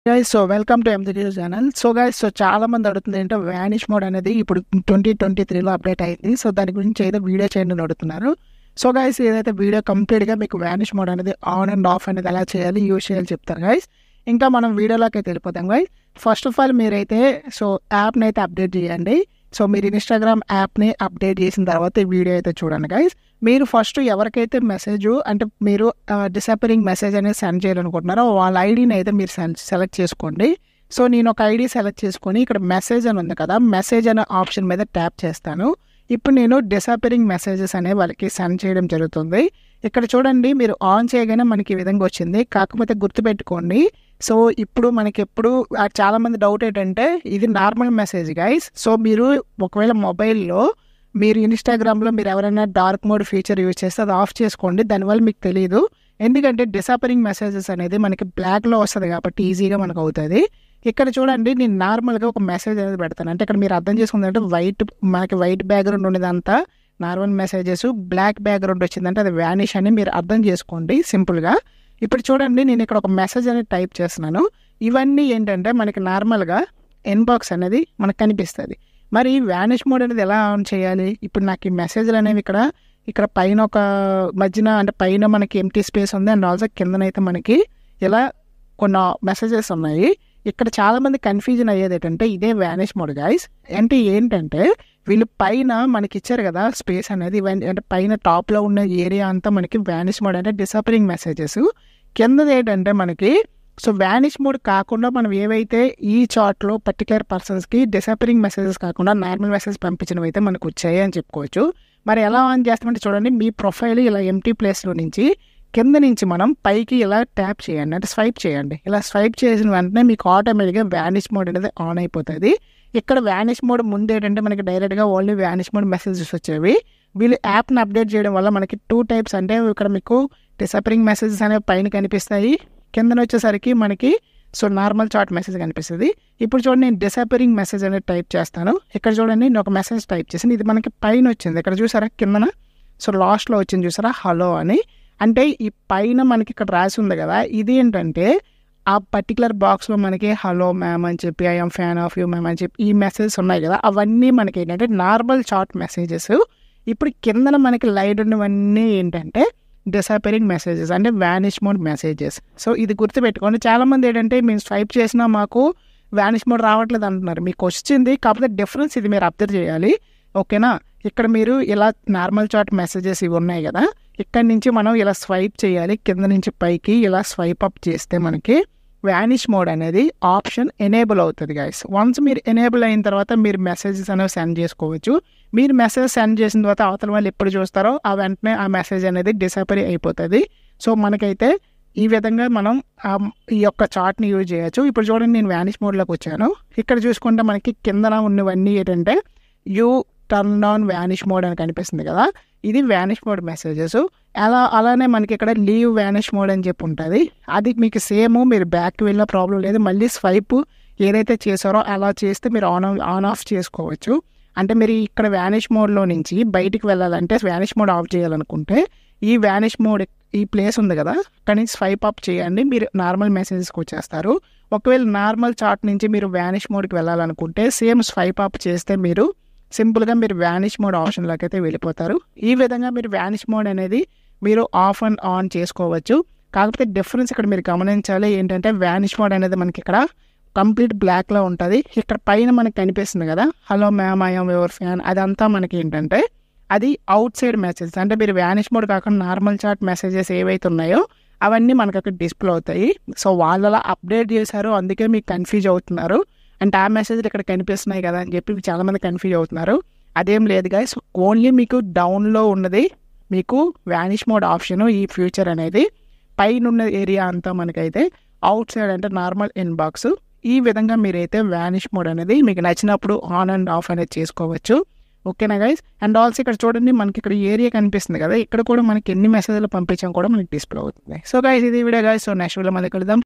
guys so welcome to MG channel so guys so చాలా మంది అడుగుతుంది ఏంటో వ్యానిష్ మోడ్ అనేది ఇప్పుడు ట్వంటీ ట్వంటీ త్రీలో అప్డేట్ అయింది సో దాని గురించి ఏదో వీడియో చేయండి అని అడుగుతున్నారు సో గైస్ ఏదైతే వీడియో కంప్లీట్గా మీకు వ్యానిష్ మోడ్ అనేది ఆన్ అండ్ ఆఫ్ అనేది ఎలా చేయాలి యూజ్ చేయాలి చెప్తారు గైస్ ఇంకా మనం వీడియోలోకి అయితే వెళ్ళిపోతాం గైస్ ఫస్ట్ ఆఫ్ ఆల్ మీరైతే సో యాప్ని అయితే అప్డేట్ చేయండి సో మీరు ఇన్స్టాగ్రామ్ యాప్ని అప్డేట్ చేసిన తర్వాత ఈ వీడియో అయితే చూడండి గైస్ మీరు ఫస్ట్ ఎవరికైతే మెసేజ్ అంటే మీరు డిసపరింగ్ మెసేజ్ అనేది సెండ్ చేయాలనుకుంటున్నారో వాళ్ళ ఐడిని అయితే మీరు సెలెక్ట్ చేసుకోండి సో నేను ఒక ఐడి సెలెక్ట్ చేసుకొని ఇక్కడ మెసేజ్ అని ఉంది కదా మెసేజ్ అనే ఆప్షన్ మీద ట్యాప్ చేస్తాను ఇప్పుడు నేను డిసపరింగ్ మెసేజెస్ అనే వాళ్ళకి సెండ్ చేయడం జరుగుతుంది ఇక్కడ చూడండి మీరు ఆన్ చేయగానే మనకి ఈ విధంగా వచ్చింది కాకపోతే గుర్తుపెట్టుకోండి సో ఇప్పుడు మనకి ఎప్పుడు ఆ చాలా మంది డౌట్ ఏంటంటే ఇది నార్మల్ మెసేజ్ గైస్ సో మీరు ఒకవేళ మొబైల్లో మీరు ఇన్స్టాగ్రామ్లో మీరు ఎవరైనా డార్క్ మోడ్ ఫీచర్ యూజ్ చేస్తే అది ఆఫ్ చేసుకోండి దానివల్ల మీకు తెలియదు ఎందుకంటే డిసపరింగ్ మెసేజెస్ అనేది మనకి బ్లాక్లో వస్తుంది కాబట్టి ఈజీగా మనకు అవుతుంది ఇక్కడ చూడండి నేను నార్మల్గా ఒక మెసేజ్ అనేది పెడతాను అంటే ఇక్కడ మీరు అర్థం చేసుకుందంటే వైట్ మనకి వైట్ బ్యాక్గ్రౌండ్ ఉండేదంతా నార్మల్ మెసేజెస్ బ్లాక్ బ్యాక్గ్రౌండ్ వచ్చిందంటే అది వ్యానిష్ అని మీరు అర్థం చేసుకోండి సింపుల్గా ఇప్పుడు చూడండి నేను ఇక్కడ ఒక మెసేజ్ అనేది టైప్ చేస్తున్నాను ఇవన్నీ ఏంటంటే మనకి నార్మల్గా ఇన్బాక్స్ అనేది మనకు కనిపిస్తుంది మరి వ్యానిష్ మోడ్ అనేది ఎలా ఆన్ చేయాలి ఇప్పుడు నాకు ఈ మెసేజ్లు అనేవి ఇక్కడ ఇక్కడ పైన ఒక మధ్యన అంటే పైన మనకి ఎంటీ స్పేస్ ఉంది అండ్ ఆల్సో కిందనైతే మనకి ఇలా కొన్ని మెసేజెస్ ఉన్నాయి ఇక్కడ చాలా మంది కన్ఫ్యూజన్ అయ్యేది ఏంటంటే ఇదే వ్యానిష్ మోడ్ గాయస్ అంటే ఏంటంటే వీళ్ళు పైన మనకి ఇచ్చారు కదా స్పేస్ అనేది ఇవన్నీ అంటే పైన టాప్లో ఉన్న ఏరియా అంతా మనకి వ్యానిష్ మోడ్ అంటే డిసపరింగ్ మెసేజెస్ కిందది ఏంటంటే మనకి సో వ్యానిష్ మోడ్ కాకుండా మనం ఏవైతే ఈ చార్ట్లో పర్టికులర్ పర్సన్స్కి డిసపరింగ్ మెసేజెస్ కాకుండా నార్మల్ మెసేజ్ పంపించినవి అయితే మనకు వచ్చాయి అని చెప్పుకోవచ్చు మరి ఎలా ఆన్ చేస్తామంటే చూడండి మీ ప్రొఫైల్ ఇలా ఎంటీ ప్లేస్లో నుంచి కింద నుంచి మనం పైకి ఇలా ట్యాప్ చేయండి అంటే స్వైప్ చేయండి ఇలా స్వైప్ చేసిన వెంటనే మీకు ఆటోమేటిక్గా వ్యానిష్ మోడ్ అనేది ఆన్ అయిపోతుంది ఇక్కడ వ్యానిష్ మోడ్ ముందు ఏంటంటే మనకి డైరెక్ట్గా ఓన్లీ వ్యానిష్ మోడ్ మెసేజెస్ వచ్చేవి వీళ్ళు యాప్ని అప్డేట్ చేయడం వల్ల మనకి టూ టైప్స్ అంటే ఇక్కడ మీకు డిసపరింగ్ మెసేజెస్ అనేవి పైన కనిపిస్తాయి కిందన వచ్చేసరికి మనకి సో నార్మల్ చాట్ మెసేజ్ కనిపిస్తుంది ఇప్పుడు చూడండి నేను డిసపరింగ్ మెసేజ్ అనేది టైప్ చేస్తాను ఇక్కడ చూడండి నేను ఒక మెసేజ్ టైప్ చేసాను ఇది మనకి పైన వచ్చింది ఇక్కడ చూసారా కిందన సో లాస్ట్లో వచ్చింది చూసారా హలో అని అంటే ఈ పైన మనకి ఇక్కడ రాసి ఉంది కదా ఇది ఏంటంటే ఆ పర్టికులర్ బాక్స్లో మనకి హలో మ్యామ్ అని చెప్పి I'm fan of you ma'am అని చెప్పి ఈ మెసేజెస్ ఉన్నాయి కదా అవన్నీ మనకి ఏంటంటే నార్మల్ చాట్ మెసేజెస్ ఇప్పుడు కిందన మనకి లైట్ ఉన్నవన్నీ ఏంటంటే డిసపరింగ్ మెసేజెస్ అంటే వ్యానిష్ మోడ్ మెసేజెస్ సో ఇది గుర్తుపెట్టుకోండి చాలామంది ఏంటంటే మేము స్వైప్ చేసినా మాకు వ్యానిష్ మోడ్ రావట్లేదు అంటున్నారు మీకు వచ్చింది కాకపోతే డిఫరెన్స్ ఇది మీరు అబ్జర్వ్ చేయాలి ఓకేనా ఇక్కడ మీరు ఇలా నార్మల్ చాట్ మెసేజెస్ ఇవి ఉన్నాయి కదా ఇక్కడ నుంచి మనం ఇలా స్వైప్ చేయాలి కింద నుంచి పైకి ఇలా స్వైప్ అప్ చేస్తే మనకి వ్యానిష్ మోడ్ అనేది ఆప్షన్ ఎనేబుల్ అవుతుంది గైస్ వన్స్ మీరు ఎనేబుల్ అయిన తర్వాత మీరు మెసేజెస్ అనేవి సెండ్ చేసుకోవచ్చు మీరు మెసేజ్ సెండ్ చేసిన తర్వాత అవతల వాళ్ళు ఎప్పుడు చూస్తారో ఆ వెంటనే ఆ మెసేజ్ అనేది డిసపరీ అయిపోతుంది సో మనకైతే ఈ విధంగా మనం ఈ యొక్క చార్ట్ని యూజ్ చేయొచ్చు ఇప్పుడు చూడండి నేను వ్యానిష్ మోడ్లోకి వచ్చాను ఇక్కడ చూసుకుంటే మనకి కిందన ఉన్నవన్నీ ఏంటంటే you turn on vanish mode అని కనిపిస్తుంది కదా ఇది వ్యానిష్ మోడ్ మెసేజెస్ అలా అలానే మనకి ఇక్కడ లీవ్ వ్యానిష్ మోడ్ అని చెప్పి ఉంటుంది అది మీకు సేమ్ మీరు బ్యాక్కి వెళ్ళిన ప్రాబ్లం లేదు మళ్ళీ స్వైప్ ఏదైతే చేశారో అలా చేస్తే మీరు ఆన్ ఆన్ ఆఫ్ చేసుకోవచ్చు అంటే మీరు ఇక్కడ వ్యానిష్ మోడ్లో నుంచి బయటికి వెళ్ళాలంటే వ్యానిష్ మోడ్ ఆఫ్ చేయాలనుకుంటే ఈ వ్యానిష్ మోడ్ ఈ ప్లేస్ ఉంది కదా అక్కడ నుంచి స్వైప్ అప్ చేయండి మీరు నార్మల్ మెసేజెస్కి వచ్చేస్తారు ఒకవేళ నార్మల్ చార్ట్ నుంచి మీరు వ్యానిష్ మోడ్కి వెళ్ళాలనుకుంటే సేమ్ స్వైప్ అప్ చేస్తే మీరు సింపుల్గా మీరు వ్యానిష్ మోడ్ ఆప్షన్లోకి అయితే వెళ్ళిపోతారు ఈ విధంగా మీరు వ్యానిష్ మోడ్ అనేది మీరు ఆఫ్ అండ్ ఆన్ చేసుకోవచ్చు కాకపోతే డిఫరెన్స్ ఇక్కడ మీరు గమనించాలి ఏంటంటే వ్యానిష్ మోడ్ అనేది మనకి ఇక్కడ కంప్లీట్ బ్లాక్లో ఉంటుంది ఇక్కడ పైన మనకి కనిపిస్తుంది కదా hello ma'am I'm your fan అదంతా మనకి ఏంటంటే అది అవుట్ సైడ్ మెసేజెస్ అంటే మీరు వ్యానిష్ మోడ్ కాకుండా నార్మల్ చాట్ మెసేజెస్ ఏవైతే ఉన్నాయో అవన్నీ మనకి అక్కడ డిస్ప్లే అవుతాయి సో వాళ్ళలా అప్డేట్ చేశారు అందుకే మీకు కన్ఫ్యూజ్ అవుతున్నారు అంటే ఆ మెసేజ్లు ఇక్కడ కనిపిస్తున్నాయి కదా అని చెప్పి చాలామంది కన్ఫ్యూజ్ అవుతున్నారు అదేం లేదు గాయస్ ఓన్లీ మీకు డౌన్లో ఉన్నది మీకు వ్యానిష్ మోడ్ ఆప్షన్ ఈ ఫ్యూచర్ అనేది పైన ఉన్న ఏరియా అంతా మనకైతే అవుట్ సైడ్ అంటే నార్మల్ ఇన్బాక్స్ ఈ విధంగా మీరైతే వ్యానిష్ మోడ్ అనేది మీకు నచ్చినప్పుడు ఆన్ అండ్ ఆఫ్ అనేది చేసుకోవచ్చు ఓకేనా గైస్ అండ్ ఆల్సో ఇక్కడ చూడండి మనకి ఇక్కడ ఏరియా కనిపిస్తుంది కదా ఇక్కడ కూడా మనకి ఎన్ని మెసేజ్లు పంపించాం కూడా మనకి డిస్ప్లే అవుతుంది సో గైస్ ఇది video guys so next video మళ్ళీ కలుద్దాం